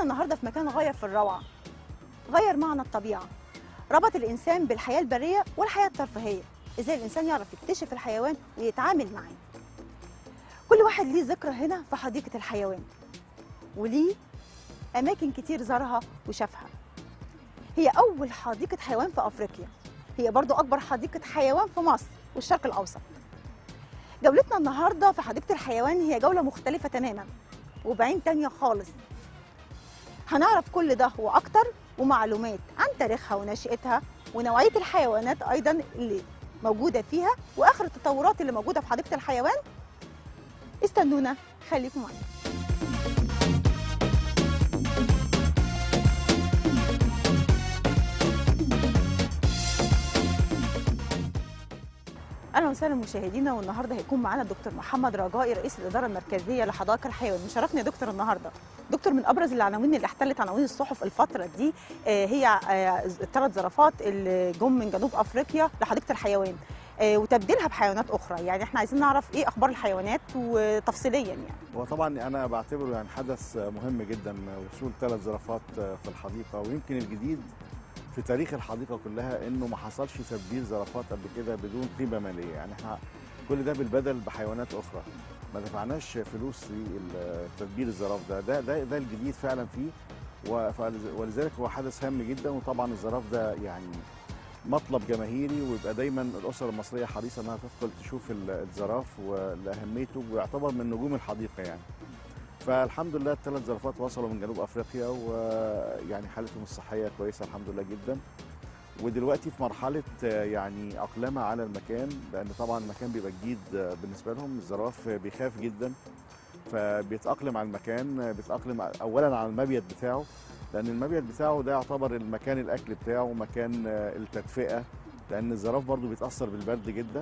النهارده في مكان غايه في الروعه غير معنى الطبيعه ربط الانسان بالحياه البريه والحياه الترفيهيه ازاي الانسان يعرف يكتشف الحيوان ويتعامل معاه كل واحد ليه ذكرى هنا في حديقه الحيوان وليه اماكن كتير زارها وشافها هي اول حديقه حيوان في افريقيا هي برضو اكبر حديقه حيوان في مصر والشرق الاوسط جولتنا النهارده في حديقه الحيوان هي جوله مختلفه تماما وبعين تانية خالص هنعرف كل ده واكتر ومعلومات عن تاريخها ونشأتها ونوعيه الحيوانات ايضا اللي موجوده فيها واخر التطورات اللي موجوده في حديقه الحيوان استنونا خليكم معانا اهلا وسهلا مشاهدينا والنهارده هيكون معانا الدكتور محمد رجائي رئيس الاداره المركزيه لحدائق الحيوان مشرفني يا دكتور النهارده دكتور من ابرز العناوين اللي احتلت عناوين الصحف الفتره دي آه، هي الثلاث زرافات اللي جم من جنوب افريقيا لحديقه الحيوان آه، وتبديلها بحيوانات اخرى يعني احنا عايزين نعرف ايه اخبار الحيوانات وتفصيليا يعني هو طبعا انا بعتبره يعني حدث مهم جدا وصول ثلاث زرافات في الحديقه ويمكن الجديد في تاريخ الحديقه كلها انه ما حصلش تبديل زرافات قبل كده بدون قيمه ماليه يعني احنا كل ده بالبدل بحيوانات اخرى ما دفعناش فلوس لتدبير الزراف ده ده ده, ده الجديد فعلا فيه ولذلك هو حدث هام جدا وطبعا الزراف ده يعني مطلب جماهيري ويبقى دايما الاسر المصريه حريصه انها تدخل تشوف الزراف ولاهميته ويعتبر من نجوم الحديقه يعني فالحمد لله الثلاث زرافات وصلوا من جنوب افريقيا ويعني حالتهم الصحيه كويسه الحمد لله جدا ودلوقتي في مرحله يعني اقلمه على المكان لان طبعا المكان بيبقى جديد بالنسبه لهم الزراف بيخاف جدا فبيتاقلم على المكان بيتاقلم اولا على المبيت بتاعه لان المبيت بتاعه ده يعتبر المكان الاكل بتاعه ومكان التدفئه لان الزراف برضو بيتاثر بالبرد جدا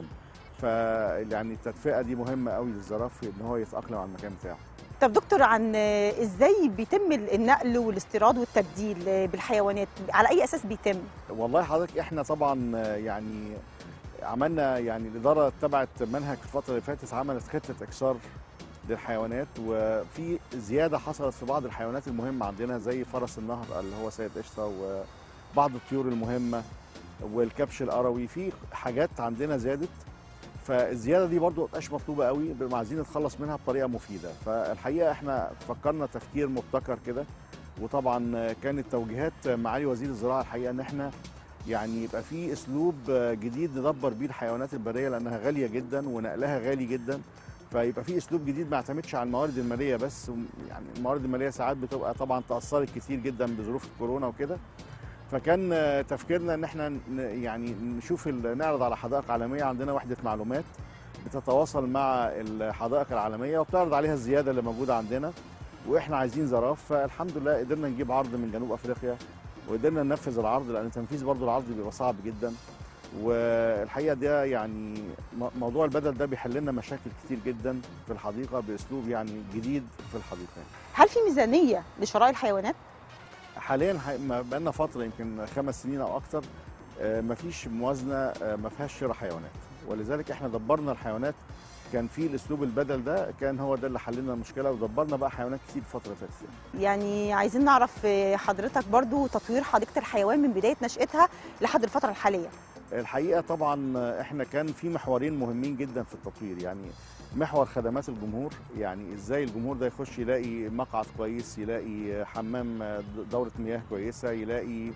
فيعني التدفئه دي مهمه قوي للزراف ان هو يتاقلم على المكان بتاعه طب دكتور عن ازاي بيتم النقل والاستيراد والتبديل بالحيوانات على اي اساس بيتم والله حضرتك احنا طبعا يعني عملنا يعني الاداره اتبعت منهج في الفتره اللي فاتت عملت خطه اكسار للحيوانات وفي زياده حصلت في بعض الحيوانات المهمه عندنا زي فرس النهر اللي هو سيد قشطه وبعض الطيور المهمه والكبش القروي في حاجات عندنا زادت فالزياده دي برضو مبقاش مطلوبه قوي عايزين نتخلص منها بطريقه مفيده فالحقيقه احنا فكرنا تفكير مبتكر كده وطبعا كانت توجيهات معالي وزير الزراعه الحقيقه ان احنا يعني يبقى في اسلوب جديد ندبر بيه الحيوانات البريه لانها غاليه جدا ونقلها غالي جدا فيبقى في اسلوب جديد ما يعتمدش على الموارد الماليه بس يعني الموارد الماليه ساعات بتبقى طبعا تاثرت كتير جدا بظروف الكورونا وكده فكان تفكيرنا ان احنا يعني نشوف نعرض على حدائق عالميه عندنا وحده معلومات بتتواصل مع الحدائق العالميه وبتعرض عليها الزياده اللي موجوده عندنا واحنا عايزين زراف فالحمد لله قدرنا نجيب عرض من جنوب افريقيا وقدرنا ننفذ العرض لان تنفيذ برضو العرض بيبقى صعب جدا والحقيقه ده يعني موضوع البدل ده بيحل لنا مشاكل كتير جدا في الحديقه باسلوب يعني جديد في الحديقه هل في ميزانيه لشراء الحيوانات حاليا بقى لنا فتره يمكن خمس سنين او اكتر ما فيش موازنه ما فيهاش شراء حيوانات ولذلك احنا دبرنا الحيوانات كان في الاسلوب البدل ده كان هو ده اللي حل لنا المشكله ودبرنا بقى حيوانات كتير الفتره اللي فاتت يعني عايزين نعرف حضرتك برضو تطوير حديقه الحيوان من بدايه نشاتها لحد الفتره الحاليه الحقيقه طبعا احنا كان في محورين مهمين جدا في التطوير يعني محور خدمات الجمهور يعني ازاي الجمهور ده يخش يلاقي مقعد كويس يلاقي حمام دوره مياه كويسه يلاقي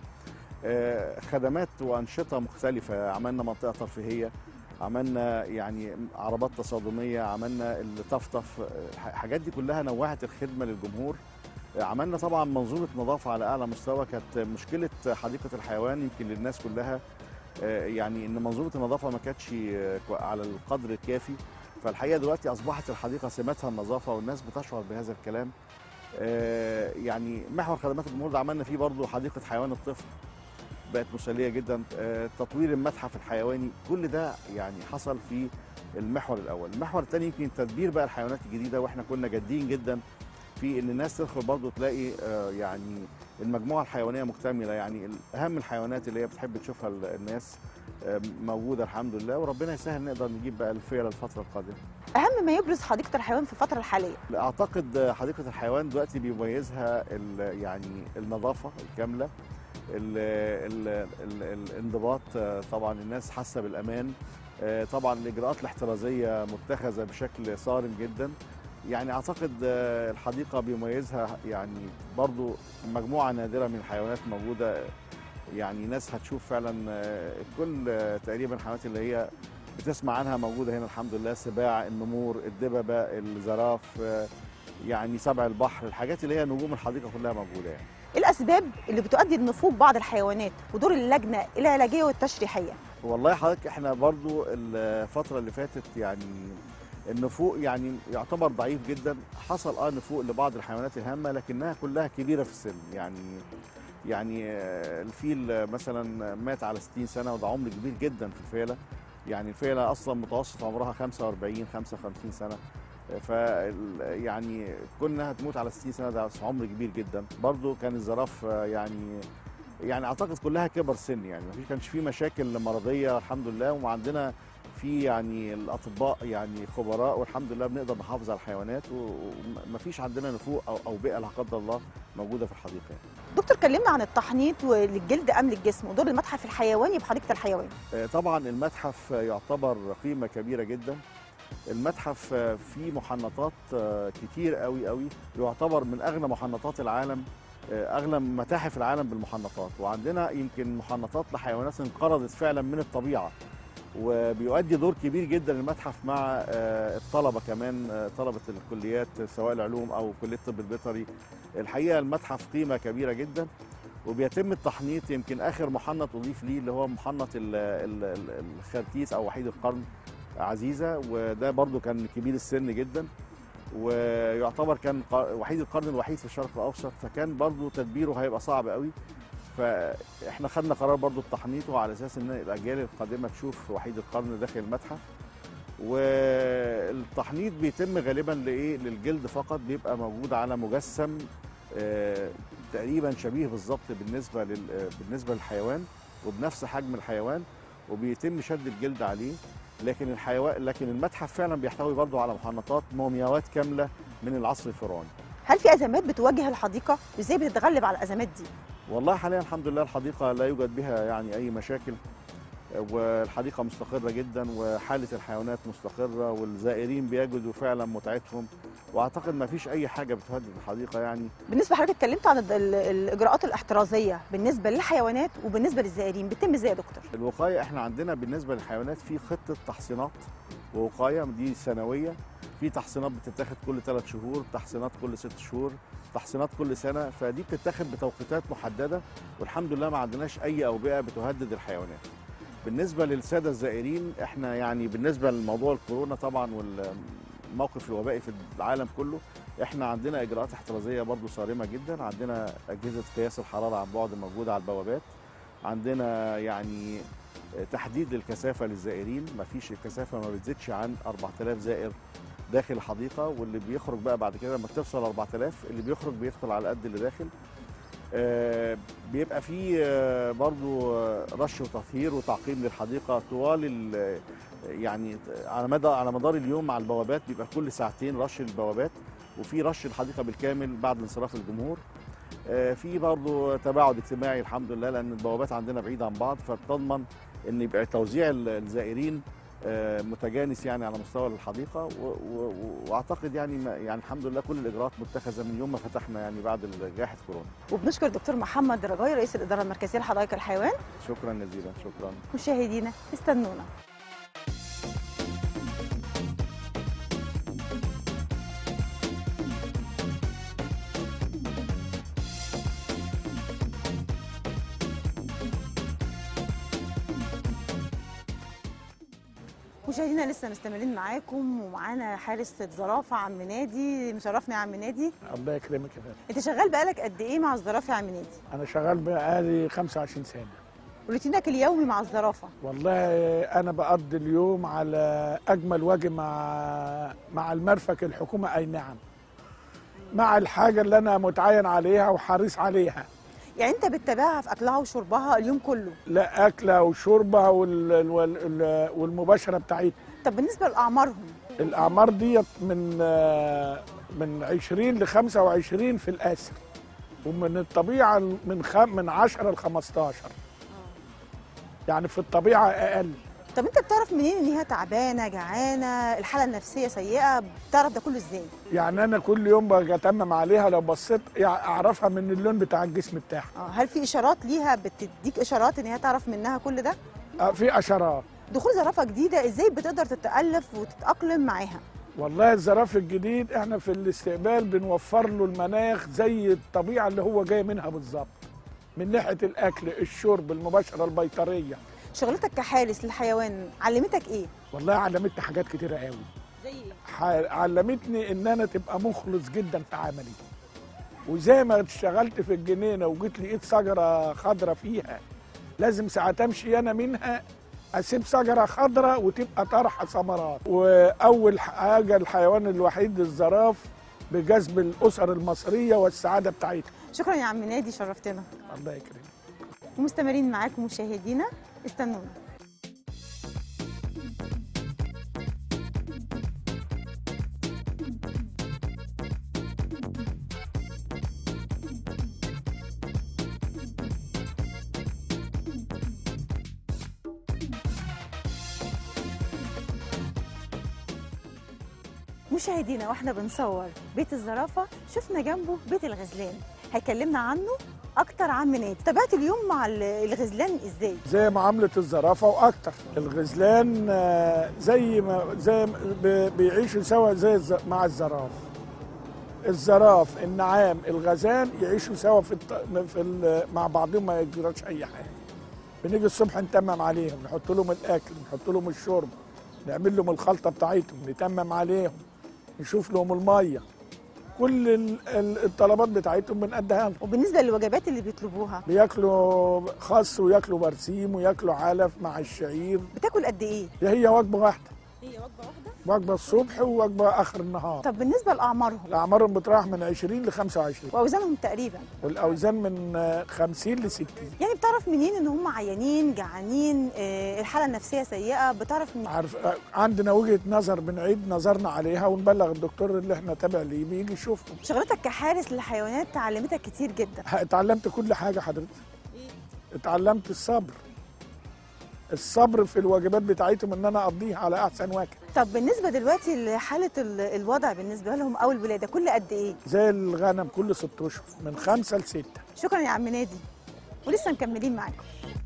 خدمات وانشطه مختلفه عملنا منطقه ترفيهيه عملنا يعني عربات تصادميه عملنا الطفطف الحاجات دي كلها نوعت الخدمه للجمهور عملنا طبعا منظومه نظافه على اعلى مستوى كانت مشكله حديقه الحيوان يمكن للناس كلها يعني ان منظومه النظافه ما كانتش على القدر الكافي فالحقيقه دلوقتي اصبحت الحديقه سماتها النظافه والناس بتشعر بهذا الكلام يعني محور خدمات الجمهور ده عملنا فيه برضه حديقه حيوان الطفل بقت مسليه جدا تطوير المتحف الحيواني كل ده يعني حصل في المحور الاول المحور الثاني يمكن تدبير بقى الحيوانات الجديده واحنا كنا جادين جدا في ان الناس تدخل برضه تلاقي يعني المجموعه الحيوانيه مكتمله يعني اهم الحيوانات اللي هي بتحب تشوفها الناس موجوده الحمد لله وربنا يسهل نقدر نجيب بقى الفيله الفتره القادمه اهم ما يبرز حديقه الحيوان في الفتره الحاليه اعتقد حديقه الحيوان دلوقتي بيميزها ال- يعني النظافه الكامله ال ال ال الانضباط آه، طبعا الناس حاسه بالامان آه، طبعا الاجراءات الاحترازيه متخذه بشكل صارم جدا يعني اعتقد آه، الحديقه بيميزها يعني برضو مجموعه نادره من الحيوانات موجوده يعني ناس هتشوف فعلا آه، كل آه، تقريبا الحيوانات اللي هي بتسمع عنها موجوده هنا الحمد لله السباع النمور الدببه الزراف آه، يعني سبع البحر الحاجات اللي هي نجوم الحديقه كلها موجوده يعني ايه الاسباب اللي بتؤدي لنفوذ بعض الحيوانات ودور اللجنه العلاجيه والتشريحيه والله حضرتك احنا برضو الفترة اللي فاتت يعني النفوق يعني يعتبر ضعيف جدا حصل اه نفوق لبعض الحيوانات الهامة لكنها كلها كبيرة في السن يعني يعني آه، الفيل مثلا مات على 60 سنة وده عمر كبير جدا في الفيلة يعني الفيلة اصلا متوسط عمرها 45 55 سنة ف يعني كونها تموت على 60 سنة ده عمر كبير جدا برضو كان الزراف آه، يعني يعني اعتقد كلها كبر سن يعني ما فيش كانش في مشاكل مرضيه الحمد لله وعندنا في يعني الاطباء يعني خبراء والحمد لله بنقدر نحافظ على الحيوانات وما فيش عندنا نفوق او او بيئه لا قدر الله موجوده في الحديقه يعني. دكتور كلمنا عن التحنيط وللجلد امن الجسم ودور المتحف الحيواني بحديقه الحيوان آه، طبعا المتحف يعتبر قيمه كبيره جدا المتحف آه، فيه محنطات آه، كتير قوي قوي يعتبر من اغنى محنطات العالم آه، اغلى متاحف العالم بالمحنطات وعندنا يمكن محنطات لحيوانات انقرضت فعلا من الطبيعه وبيؤدي دور كبير جدا المتحف مع آه، الطلبه كمان آه، طلبه الكليات سواء العلوم او كليه الطب البيطري الحقيقه المتحف قيمه كبيره جدا وبيتم التحنيط يمكن اخر محنط اضيف ليه اللي هو محنط ال- ال- ال- الخرتيس او وحيد القرن عزيزه وده برضو كان كبير السن جدا ويعتبر كان ق- وحيد القرن الوحيد في الشرق الاوسط فكان برضو تدبيره هيبقى صعب قوي فاحنا خدنا قرار برضو بتحنيطه على اساس ان الاجيال القادمه تشوف وحيد القرن داخل المتحف والتحنيط بيتم غالبا لايه للجلد فقط بيبقى موجود على مجسم آه، تقريبا شبيه بالظبط بالنسبه لل آه، بالنسبه للحيوان وبنفس حجم الحيوان وبيتم شد الجلد عليه لكن الحيوان لكن المتحف فعلا بيحتوي برضه على محنطات مومياوات كامله من العصر الفرعوني هل في ازمات بتواجه الحديقه وازاي بتتغلب على الازمات دي والله حاليا الحمد لله الحديقه لا يوجد بها يعني اي مشاكل والحديقه مستقره جدا وحاله الحيوانات مستقره والزائرين بيجدوا فعلا متعتهم واعتقد ما فيش اي حاجه بتهدد الحديقه يعني بالنسبه لحضرتك اتكلمت عن ال- ال- الاجراءات الاحترازيه بالنسبه للحيوانات وبالنسبه للزائرين بتتم ازاي يا دكتور الوقايه احنا عندنا بالنسبه للحيوانات في خطه تحصينات ووقايه دي سنويه في تحصينات بتتاخد كل ثلاث شهور تحصينات كل ست شهور تحصينات كل سنه فدي بتتاخد بتوقيتات محدده والحمد لله ما عندناش اي اوبئه بتهدد الحيوانات بالنسبه للساده الزائرين احنا يعني بالنسبه لموضوع الكورونا طبعا والموقف الوبائي في العالم كله احنا عندنا اجراءات احترازيه برضو صارمه جدا عندنا اجهزه قياس الحراره عن بعد موجوده على البوابات عندنا يعني تحديد الكثافه للزائرين مفيش الكثافه ما بتزيدش عن 4000 زائر داخل الحديقه واللي بيخرج بقى بعد كده لما توصل 4000 اللي بيخرج بيدخل على قد اللي داخل آه، بيبقى فيه آه، برضو آه، رش وتطهير وتعقيم للحديقه طوال ال- يعني على مدى على مدار اليوم على البوابات بيبقى كل ساعتين رش البوابات وفي رش الحديقه بالكامل بعد انصراف الجمهور آه، في برضو تباعد اجتماعي الحمد لله لان البوابات عندنا بعيده عن بعض فبتضمن ان يبقى توزيع ال- الزائرين آه، متجانس يعني على مستوى الحديقه و- و- واعتقد يعني ما- يعني الحمد لله كل الاجراءات متخذه من يوم ما فتحنا يعني بعد جائحه كورونا وبنشكر دكتور محمد رجاي رئيس الاداره المركزيه لحدائق الحيوان شكرا جزيلا شكرا مشاهدينا استنونا مشاهدينا لسه مستمرين معاكم ومعانا حارس الزرافه عم نادي مشرفنا يا عم نادي الله يكرمك يا فندم انت شغال بقالك قد ايه مع الزرافه يا عم نادي انا شغال بقالي 25 سنه روتينك اليومي مع الزرافه والله انا بقضي اليوم على اجمل وجه مع مع المرفق الحكومه اي نعم مع الحاجه اللي انا متعين عليها وحريص عليها يعني انت بتتابعها في اكلها وشربها اليوم كله لا اكله وشربها وال... وال... والمباشره بتاعتها طب بالنسبه لاعمارهم الاعمار ديت من آه، من 20 ل 25 في الاسر ومن الطبيعه من خم من 10 ل 15 يعني في الطبيعه اقل طب انت بتعرف منين ان هي تعبانه جعانه الحاله النفسيه سيئه بتعرف ده كله ازاي يعني انا كل يوم باجي اتمم عليها لو بصيت يعني اعرفها من اللون بتاع الجسم بتاعها اه هل في اشارات ليها بتديك اشارات ان هي تعرف منها كل ده آه، في اشارات دخول زرافه جديده ازاي بتقدر تتالف وتتاقلم معاها والله الزراف الجديد احنا في الاستقبال بنوفر له المناخ زي الطبيعه اللي هو جاي منها بالظبط من ناحيه الاكل الشرب المباشره البيطريه شغلتك كحارس للحيوان علمتك ايه والله علمتني حاجات كتيره قوي زي ايه ح- علمتني ان انا تبقى مخلص جدا في عملي وزي ما اشتغلت في الجنينه وجيت لقيت شجره خضره فيها لازم ساعات امشي انا منها اسيب شجره خضراء وتبقى طرحه ثمرات واول حاجه الحيوان الوحيد الزراف بجذب الاسر المصريه والسعاده بتاعتها شكرا يا عم نادي شرفتنا الله يكرمك ومستمرين معاكم مشاهدينا استنونا مشاهدينا واحنا بنصور بيت الزرافه شفنا جنبه بيت الغزلان هيكلمنا عنه اكتر عن نادي تابعت اليوم مع ال- الغزلان ازاي زي معاملة الزرافة وأكتر الغزلان آه، زي ما زي ما بي- بيعيشوا سوا زي الز- مع الزراف الزراف النعام الغزال يعيشوا سوا في الط... في ال... مع بعضهم ما يجراش أي حاجة بنيجي الصبح نتمم عليهم نحط لهم الأكل نحط لهم الشرب نعمل لهم الخلطة بتاعتهم نتمم عليهم نشوف لهم المية كل ال- ال- الطلبات بتاعتهم بنأديها لهم وبالنسبه للوجبات اللي بيطلبوها بياكلوا خس وياكلوا برسيم وياكلوا علف مع الشعير بتاكل قد ايه هي وجبه واحده هي وجبه واحده وجبه الصبح ووجبه اخر النهار طب بالنسبه لاعمارهم الاعمارهم بتراوح من 20 ل 25 واوزانهم تقريبا والاوزان من آه، 50 ل 60 يعني بتعرف منين ان هم عيانين جعانين آه، الحاله النفسيه سيئه بتعرف منين عارف آه، عندنا وجهه نظر بنعيد نظرنا عليها ونبلغ الدكتور اللي احنا تابع ليه بيجي يشوفهم شغلتك كحارس للحيوانات علمتك كتير جدا ه- اتعلمت كل حاجه حضرتك اتعلمت الصبر الصبر في الواجبات بتاعتهم ان انا اقضيها على احسن وجه طب بالنسبه دلوقتي لحاله ال- الوضع بالنسبه لهم او الولاده كل قد ايه زي الغنم كل ست اشهر من خمسه لسته شكرا يا عم نادي ولسه مكملين معاكم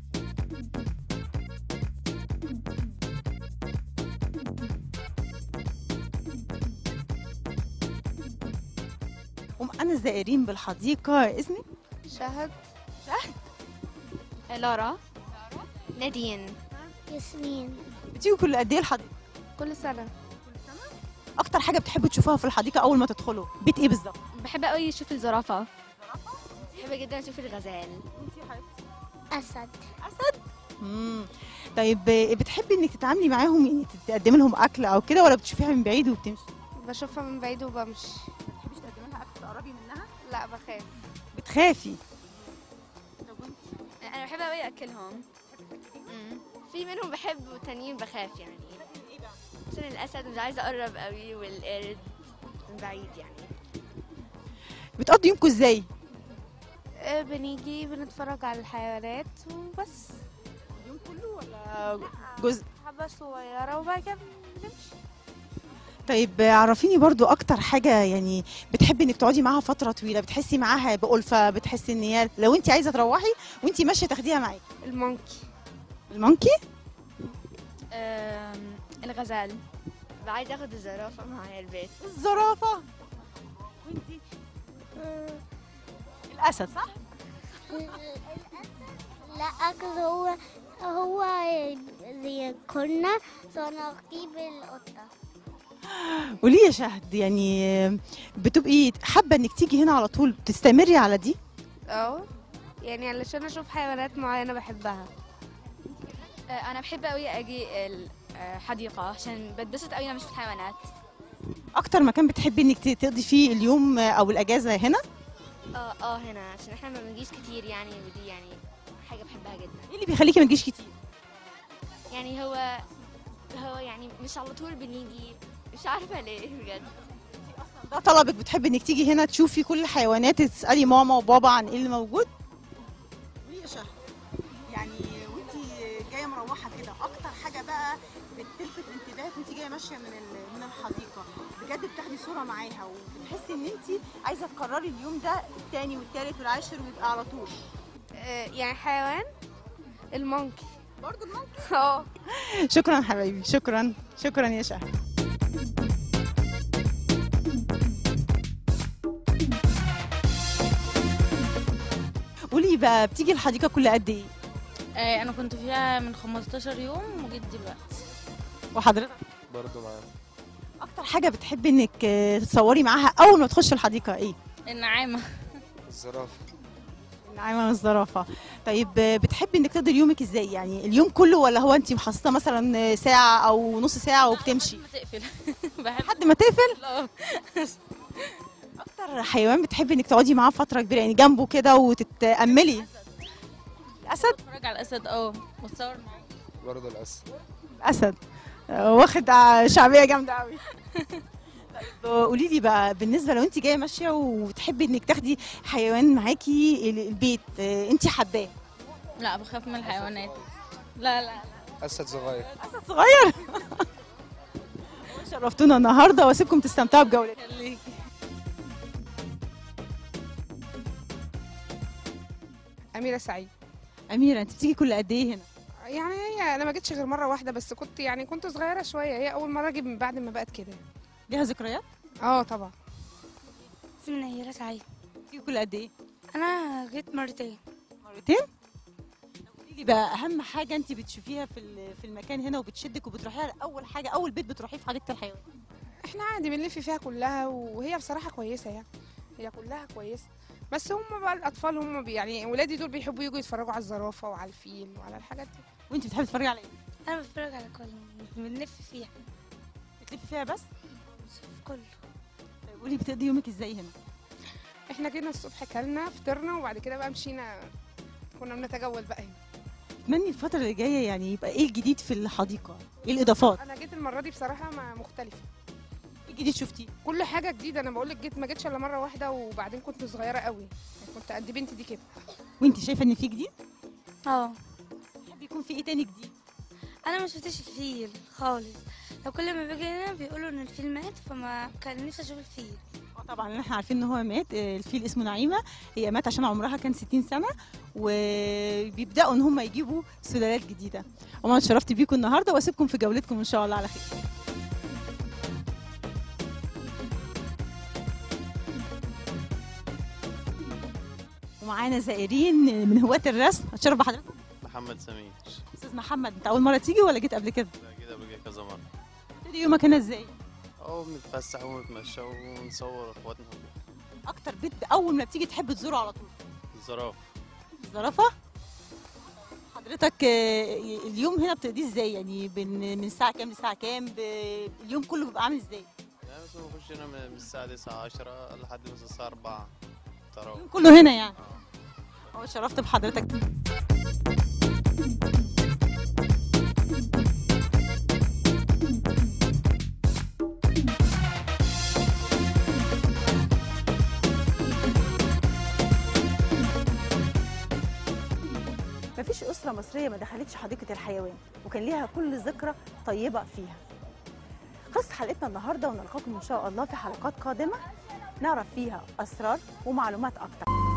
ومعانا الزائرين بالحديقه اسمك شهد لارا نادين ياسمين بتيجوا كل قد ايه الحديقه كل سنة اكتر حاجه بتحبوا تشوفوها في الحديقه اول ما تدخلوا بيت ايه بالظبط بحب قوي اشوف الزرافه بحب جدا اشوف الغزال أسد امم طيب آه، بتحبي انك تتعاملي معاهم يعني تقدمي لهم اكل او كده ولا بتشوفيها من بعيد وبتمشي بشوفها من بعيد وبمشي بتحبيش تقدمي لها اكل تقربي منها لا بخاف بتخافي انا بحب قوي اكلهم مم. في منهم بحب وتانيين بخاف يعني عشان الاسد مش عايزه اقرب قوي والقرد من بعيد يعني بتقضي يومكم ازاي آه، بنيجي بنتفرج على الحيوانات وبس اليوم كله ولا جزء حبة صغيرة وبعد كده بنمشي طيب آه، عرفيني برضو اكتر حاجه يعني بتحبي انك تقعدي معاها فتره طويله بتحسي معاها بألفة بتحسي ان هي لو انت عايزه تروحي وانت ماشيه تاخديها معاكي المونكي المونكي أم، الغزال ببقى عايزه اخد الزرافه معايا البيت الزرافه وانت الاسد صح لا أكل هو هو زي كنا سنجيب القطة قولي يا شهد يعني آه، بتبقي حابه انك تيجي هنا على طول تستمري على دي اه يعني علشان اشوف حيوانات معينة بحبها أه، انا بحب قوي اجي الحديقه عشان بتبسط قوي لما اشوف الحيوانات اكتر مكان بتحبي انك ت- تقضي فيه اليوم آه، او الاجازه هنا اه اه هنا عشان احنا ما بنجيش كتير يعني ودي يعني حاجه بحبها جدا ايه اللي بيخليكي ما تجيش كتير يعني هو هو يعني مش على طول بنيجي مش عارفه ليه بجد ده طلبك بتحبي انك تيجي هنا تشوفي كل الحيوانات تسالي ماما وبابا عن ايه اللي موجود قولي يا شهد يعني وانت جايه مروحه كده اكتر حاجه بقى بتلفت انتباهك وانت جايه ماشيه من ال- من الحديقه بجد بتاخدي صوره معاها وبتحسي ان انت عايزه تكرري اليوم ده الثاني والثالث والعاشر ويبقى على طول آه، يعني حيوان المونكي برضه الموقف اه شكرا حبايبي شكرا شكرا يا شهد قولي بقى بتيجي الحديقه كل قد ايه آه، انا كنت فيها من 15 يوم وجيت دلوقتي وحضرتك برضه معانا اكتر حاجه بتحبي انك آه، تتصوري معاها اول ما تخش الحديقه ايه النعامه الزرافة النعامه والزرافه طيب آه، بتحبي انك تقضي يومك ازاي يعني اليوم كله ولا هو انت مخصصه مثلا ساعه او نص ساعه وبتمشي ما تقفل بحب لحد ما تقفل اه اكتر حيوان بتحبي انك تقعدي معاه فتره كبيره يعني جنبه كده وتتاملي الاسد اتفرج على الاسد اه واتصور معاه برضه الأسد اسد آه، واخد آه، شعبيه جامده قوي طيب قولي لي بقى بالنسبه لو انت جايه ماشيه وتحبي انك تاخدي حيوان معاكي ال- البيت آه، انت حباه لا بخاف من الحيوانات لا لا أسد صغير اسد صغير شرفتونا النهارده واسيبكم تستمتعوا بجولتكم خليكي أميرة سعيد اميره انت بتيجي كل قد ايه هنا يعني هي أنا ما جيتش غير مرة واحدة بس كنت يعني كنت صغيرة شوية هي أول مرة أجي من بعد ما بقت كده ليها ذكريات اه طبعا اسمي نيرة سعيد بتيجي كل قد ايه انا جيت مرتين مرتين قولي لي بقى اهم حاجه انت بتشوفيها في ال- في المكان هنا وبتشدك وبتروحيها اول حاجه اول بيت بتروحيه في حديقه الحيوان احنا عادي بنلف فيها كلها وهي بصراحة كويسة يعني هي كلها كويسة بس هم بقى الأطفال هم بي يعني ولادي دول بيحبوا يجوا يتفرجوا على الزرافة وعلى الفيل وعلى الحاجات دي وانت بتحبي تتفرجي على ايه انا بتفرج على كله بنلف فيها بتلفي فيها بس بنشوف كله طيب قولي بتقضي يومك ازاي هنا احنا جينا الصبح كلنا فطرنا وبعد كده بقى مشينا كنا بنتجول بقى هنا اتمني الفتره اللي جايه يعني يبقى ايه الجديد في الحديقه ايه الاضافات انا جيت المره دي بصراحه ما مختلفه ايه الجديد شفتيه كل حاجه جديده انا بقول لك جيت ما جيتش الا مره واحده وبعدين كنت صغيره قوي يعني كنت قد بنتي دي كده وانت شايفه ان في جديد اه تحب يكون في ايه تاني جديد انا ما شفتش الفيل خالص لو كل ما باجي هنا بيقولوا ان الفيل مات فما كان نفسي اشوف الفيل اه طبعا احنا عارفين ان هو مات آه، الفيل اسمه نعيمه هي مات عشان عمرها كان 60 سنه وبيبداوا ان هم يجيبوا سلالات جديده وما اتشرفت بيكم النهارده واسيبكم في جولتكم ان شاء الله على خير ومعانا زائرين من هواة الرسم اتشرف بحضرتك محمد سمير استاذ محمد انت اول مره تيجي ولا جيت قبل كده ده كده بقى كذا مرة تبتدي يومك هنا ازاي أو بنتفسح ونتمشى ونصور اخواتنا اكتر بيت اول ما بتيجي تحب تزوره على طول الزرافة الزرافه حضرتك آه، اليوم هنا بتقضيه ازاي يعني من من الساعه كام للساعه كام ب- اليوم كله بيبقى عامل ازاي يعني مثلا بخش هنا من من الساعة 9 10 لحد مثلا الساعة 4 تراوح اليوم كله هنا يعني آه. هو شرفت بحضرتك مفيش أسرة مصرية ما دخلتش حديقة الحيوان وكان ليها كل ذكرى طيبة فيها خلصت حلقتنا النهاردة ونلقاكم إن شاء الله في حلقات قادمة نعرف فيها أسرار ومعلومات أكتر